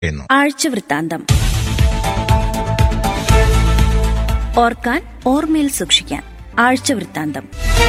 ചെയ്യുന്നു ആഴ്ചവൃത്താന്തം ഓർക്കാൻ ഓർമ്മയിൽ സൂക്ഷിക്കാൻ ആഴ്ചവൃത്താന്തം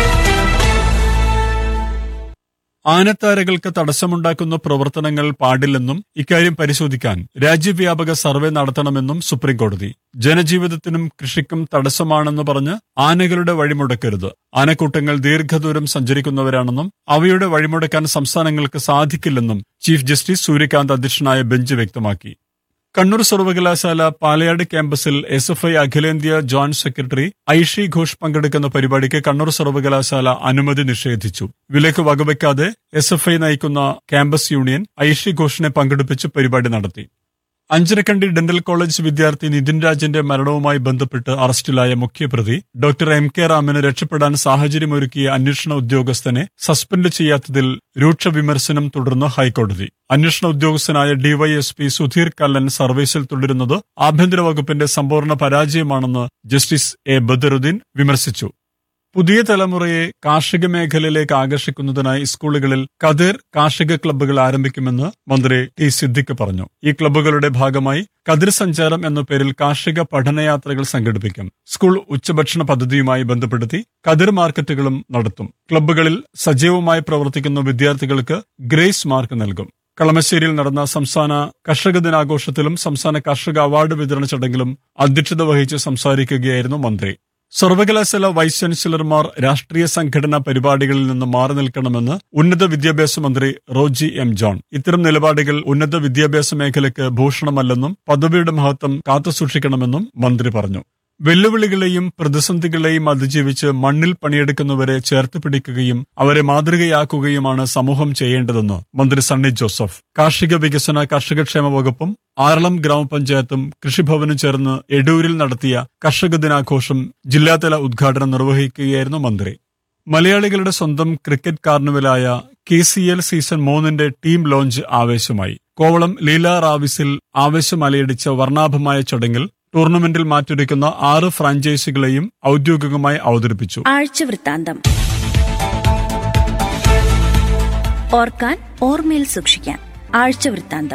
ആനത്താരകൾക്ക് തടസ്സമുണ്ടാക്കുന്ന പ്രവർത്തനങ്ങൾ പാടില്ലെന്നും ഇക്കാര്യം പരിശോധിക്കാൻ രാജ്യവ്യാപക സർവേ നടത്തണമെന്നും സുപ്രീംകോടതി ജനജീവിതത്തിനും കൃഷിക്കും തടസ്സമാണെന്ന് പറഞ്ഞ് ആനകളുടെ വഴിമുടക്കരുത് ആനക്കൂട്ടങ്ങൾ ദീർഘദൂരം സഞ്ചരിക്കുന്നവരാണെന്നും അവയുടെ വഴിമുടക്കാൻ സംസ്ഥാനങ്ങൾക്ക് സാധിക്കില്ലെന്നും ചീഫ് ജസ്റ്റിസ് സൂര്യകാന്ത് അധ്യക്ഷനായ ബെഞ്ച് വ്യക്തമാക്കി കണ്ണൂർ സർവകലാശാല പാലയാട് ക്യാമ്പസിൽ എസ് എഫ് ഐ അഖിലേന്ത്യാ ജോയിന്റ് സെക്രട്ടറി ഐഷി ഘോഷ് പങ്കെടുക്കുന്ന പരിപാടിക്ക് കണ്ണൂർ സർവകലാശാല അനുമതി നിഷേധിച്ചു വിലക്ക് വകവയ്ക്കാതെ എസ് എഫ് ഐ നയിക്കുന്ന ക്യാമ്പസ് യൂണിയൻ ഐഷി ഘോഷിനെ പങ്കെടുപ്പിച്ച് പരിപാടി നടത്തി അഞ്ചരക്കണ്ടി ഡെന്റൽ കോളേജ് വിദ്യാർത്ഥി നിതിൻ രാജിന്റെ മരണവുമായി ബന്ധപ്പെട്ട് അറസ്റ്റിലായ മുഖ്യപ്രതി ഡോക്ടർ എം കെ രാമന് രക്ഷപ്പെടാൻ സാഹചര്യമൊരുക്കിയ അന്വേഷണ ഉദ്യോഗസ്ഥനെ സസ്പെൻഡ് ചെയ്യാത്തതിൽ രൂക്ഷ വിമർശനം തുടർന്ന് ഹൈക്കോടതി അന്വേഷണ ഉദ്യോഗസ്ഥനായ ഡിവൈഎസ്പി സുധീർ കല്ലൻ സർവീസിൽ തുടരുന്നത് ആഭ്യന്തര വകുപ്പിന്റെ സമ്പൂർണ്ണ പരാജയമാണെന്ന് ജസ്റ്റിസ് എ ബദറുദ്ദീൻ വിമർശിച്ചു പുതിയ തലമുറയെ കാർഷിക മേഖലയിലേക്ക് ആകർഷിക്കുന്നതിനായി സ്കൂളുകളിൽ കതിർ കാർഷിക ക്ലബ്ബുകൾ ആരംഭിക്കുമെന്ന് മന്ത്രി ടി സിദ്ദിഖ് പറഞ്ഞു ഈ ക്ലബ്ബുകളുടെ ഭാഗമായി കതിർ സഞ്ചാരം എന്ന പേരിൽ കാർഷിക പഠനയാത്രകൾ സംഘടിപ്പിക്കും സ്കൂൾ ഉച്ചഭക്ഷണ പദ്ധതിയുമായി ബന്ധപ്പെടുത്തി കതിർ മാർക്കറ്റുകളും നടത്തും ക്ലബ്ബുകളിൽ സജീവമായി പ്രവർത്തിക്കുന്ന വിദ്യാർത്ഥികൾക്ക് ഗ്രേസ് മാർക്ക് നൽകും കളമശ്ശേരിയിൽ നടന്ന സംസ്ഥാന കർഷക ദിനാഘോഷത്തിലും സംസ്ഥാന കർഷക അവാർഡ് വിതരണ ചടങ്ങിലും അധ്യക്ഷത വഹിച്ച് സംസാരിക്കുകയായിരുന്നു മന്ത്രി സർവകലാശാല വൈസ് ചാൻസലർമാർ രാഷ്ട്രീയ സംഘടനാ പരിപാടികളിൽ നിന്ന് മാറി നിൽക്കണമെന്ന് ഉന്നത വിദ്യാഭ്യാസ മന്ത്രി റോജി എം ജോൺ ഇത്തരം നിലപാടുകൾ ഉന്നത വിദ്യാഭ്യാസ മേഖലയ്ക്ക് ഭൂഷണമല്ലെന്നും പദവിയുടെ മഹത്വം കാത്തുസൂക്ഷിക്കണമെന്നും മന്ത്രി പറഞ്ഞു വെല്ലുവിളികളെയും പ്രതിസന്ധികളെയും അതിജീവിച്ച് മണ്ണിൽ പണിയെടുക്കുന്നവരെ ചേർത്ത് പിടിക്കുകയും അവരെ മാതൃകയാക്കുകയുമാണ് സമൂഹം ചെയ്യേണ്ടതെന്ന് മന്ത്രി സണ്ണി ജോസഫ് കാർഷിക വികസന കർഷകക്ഷേമ വകുപ്പും ആറളം ഗ്രാമപഞ്ചായത്തും കൃഷിഭവനും ചേർന്ന് എടൂരിൽ നടത്തിയ കർഷക ദിനാഘോഷം ജില്ലാതല ഉദ്ഘാടനം നിർവഹിക്കുകയായിരുന്നു മന്ത്രി മലയാളികളുടെ സ്വന്തം ക്രിക്കറ്റ് കാർണിവലായ കെ സി എൽ സീസൺ മൂന്നിന്റെ ടീം ലോഞ്ച് ആവേശമായി കോവളം ലീല റാവിസിൽ ആവേശം അലയടിച്ച വർണ്ണാഭമായ ചടങ്ങിൽ ടൂർണമെന്റിൽ മാറ്റൊരുക്കുന്ന ആറ് ഫ്രാഞ്ചൈസികളെയും ഔദ്യോഗികമായി അവതരിപ്പിച്ചു ആഴ്ചവൃത്താന്തം ഓർക്കാൻ ഓർമ്മയിൽ സൂക്ഷിക്കാൻ ആഴ്ചവൃത്താന്തം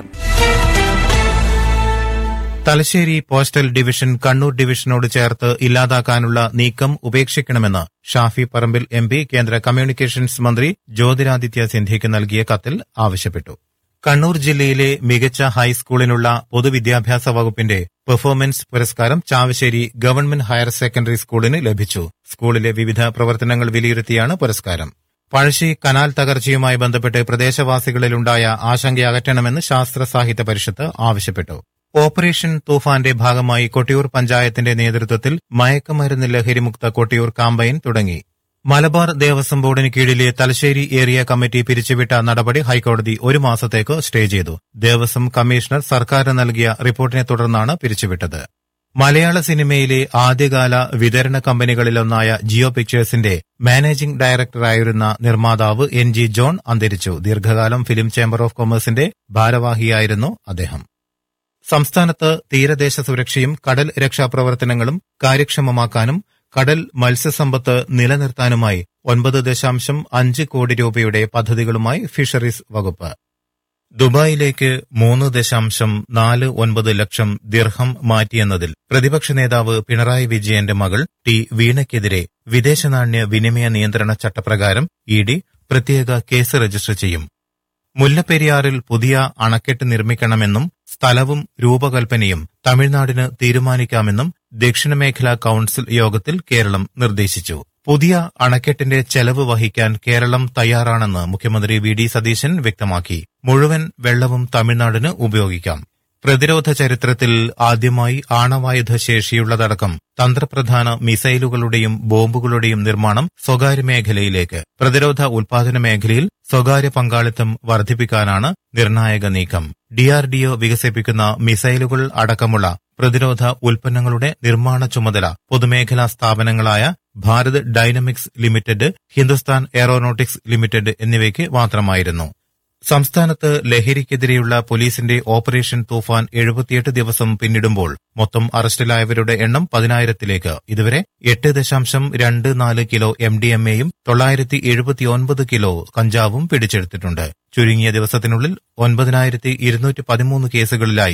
തലശ്ശേരി പോസ്റ്റൽ ഡിവിഷൻ കണ്ണൂർ ഡിവിഷനോട് ചേർത്ത് ഇല്ലാതാക്കാനുള്ള നീക്കം ഉപേക്ഷിക്കണമെന്ന് ഷാഫി പറമ്പിൽ എം പി കേന്ദ്ര കമ്മ്യൂണിക്കേഷൻസ് മന്ത്രി ജ്യോതിരാദിത്യ സിന്ധ്യയ്ക്ക് നൽകിയ കത്തിൽ ആവശ്യപ്പെട്ടു കണ്ണൂർ ജില്ലയിലെ മികച്ച ഹൈസ്കൂളിനുള്ള പൊതുവിദ്യാഭ്യാസ വകുപ്പിന്റെ പെർഫോമൻസ് പുരസ്കാരം ചാവശ്ശേരി ഗവൺമെന്റ് ഹയർ സെക്കൻഡറി സ്കൂളിന് ലഭിച്ചു സ്കൂളിലെ വിവിധ പ്രവർത്തനങ്ങൾ വിലയിരുത്തിയാണ് പുരസ്കാരം പഴശ്ശി കനാൽ തകർച്ചയുമായി ബന്ധപ്പെട്ട് പ്രദേശവാസികളിലുണ്ടായ ആശങ്ക അകറ്റണമെന്ന് ശാസ്ത്ര സാഹിത്യ പരിഷത്ത് ആവശ്യപ്പെട്ടു ഓപ്പറേഷൻ തൂഫാന്റെ ഭാഗമായി കൊട്ടിയൂർ പഞ്ചായത്തിന്റെ നേതൃത്വത്തിൽ മയക്കുമരുന്ന് ലഹരിമുക്ത കൊട്ടിയൂർ കാമ്പയിൻ തുടങ്ങി മലബാർ ദേവസ്വം ബോർഡിന് കീഴിലെ തലശ്ശേരി ഏരിയ കമ്മിറ്റി പിരിച്ചുവിട്ട നടപടി ഹൈക്കോടതി ഒരു മാസത്തേക്ക് സ്റ്റേ ചെയ്തു ദേവസ്വം കമ്മീഷണർ സർക്കാരിന് നൽകിയ റിപ്പോർട്ടിനെ തുടർന്നാണ് പിരിച്ചുവിട്ടത് മലയാള സിനിമയിലെ ആദ്യകാല വിതരണ കമ്പനികളിലൊന്നായ ജിയോ പിക്ചേഴ്സിന്റെ മാനേജിംഗ് ഡയറക്ടറായിരുന്ന നിർമ്മാതാവ് എൻ ജി ജോൺ അന്തരിച്ചു ദീർഘകാലം ഫിലിം ചേംബർ ഓഫ് കൊമേഴ്സിന്റെ ഭാരവാഹിയായിരുന്നു അദ്ദേഹം സംസ്ഥാനത്ത് തീരദേശ സുരക്ഷയും കടൽ രക്ഷാപ്രവർത്തനങ്ങളും കാര്യക്ഷമമാക്കാനും കടൽ മത്സ്യസമ്പത്ത് നിലനിർത്താനുമായി ഒൻപത് ദശാംശം അഞ്ച് കോടി രൂപയുടെ പദ്ധതികളുമായി ഫിഷറീസ് വകുപ്പ് ദുബായിലേക്ക് മൂന്ന് ദശാംശം നാല് ഒൻപത് ലക്ഷം ദിർഹം മാറ്റിയെന്നതിൽ പ്രതിപക്ഷ നേതാവ് പിണറായി വിജയന്റെ മകൾ ടി വീണയ്ക്കെതിരെ വിദേശനാണ്യ വിനിമയ നിയന്ത്രണ ചട്ടപ്രകാരം ഇ ഡി പ്രത്യേക കേസ് രജിസ്റ്റർ ചെയ്യും മുല്ലപ്പെരിയാറിൽ പുതിയ അണക്കെട്ട് നിർമ്മിക്കണമെന്നും സ്ഥലവും രൂപകൽപ്പനയും തമിഴ്നാടിന് തീരുമാനിക്കാമെന്നും ദക്ഷിണമേഖലാ കൌൺസിൽ യോഗത്തിൽ കേരളം നിർദ്ദേശിച്ചു പുതിയ അണക്കെട്ടിന്റെ ചെലവ് വഹിക്കാൻ കേരളം തയ്യാറാണെന്ന് മുഖ്യമന്ത്രി വി ഡി സതീശൻ വ്യക്തമാക്കി മുഴുവൻ വെള്ളവും തമിഴ്നാടിന് ഉപയോഗിക്കാം പ്രതിരോധ ചരിത്രത്തിൽ ആദ്യമായി ആണവായുധ ശേഷിയുള്ളതടക്കം തന്ത്രപ്രധാന മിസൈലുകളുടെയും ബോംബുകളുടെയും നിർമ്മാണം സ്വകാര്യ മേഖലയിലേക്ക് പ്രതിരോധ ഉൽപാദന മേഖലയിൽ സ്വകാര്യ പങ്കാളിത്തം വർദ്ധിപ്പിക്കാനാണ് നിർണായക നീക്കം ഡിആർഡിഒ വികസിപ്പിക്കുന്ന മിസൈലുകൾ അടക്കമുള്ള പ്രതിരോധ ഉൽപ്പന്നങ്ങളുടെ നിർമ്മാണ ചുമതല പൊതുമേഖലാ സ്ഥാപനങ്ങളായ Bharat Dynamics Limited Hindustan Aeronautics Limited എന്നിവയ്ക്ക് മാത്രമായിരുന്നു സംസ്ഥാനത്ത് ലഹരിക്കെതിരെയുള്ള പോലീസിന്റെ ഓപ്പറേഷൻ തൂഫാൻ എഴുപത്തിയെട്ട് ദിവസം പിന്നിടുമ്പോൾ മൊത്തം അറസ്റ്റിലായവരുടെ എണ്ണം പതിനായിരത്തിലേക്ക് ഇതുവരെ എട്ട് ദശാംശം രണ്ട് നാല് കിലോ എം ഡി എം എയും തൊള്ളായിരത്തി എഴുപത്തിയൊൻപത് കിലോ കഞ്ചാവും പിടിച്ചെടുത്തിട്ടുണ്ട് ചുരുങ്ങിയ ദിവസത്തിനുള്ളിൽ ഒൻപതിനായിരത്തി ഇരുന്നൂറ്റി പതിമൂന്ന് കേസുകളിലായി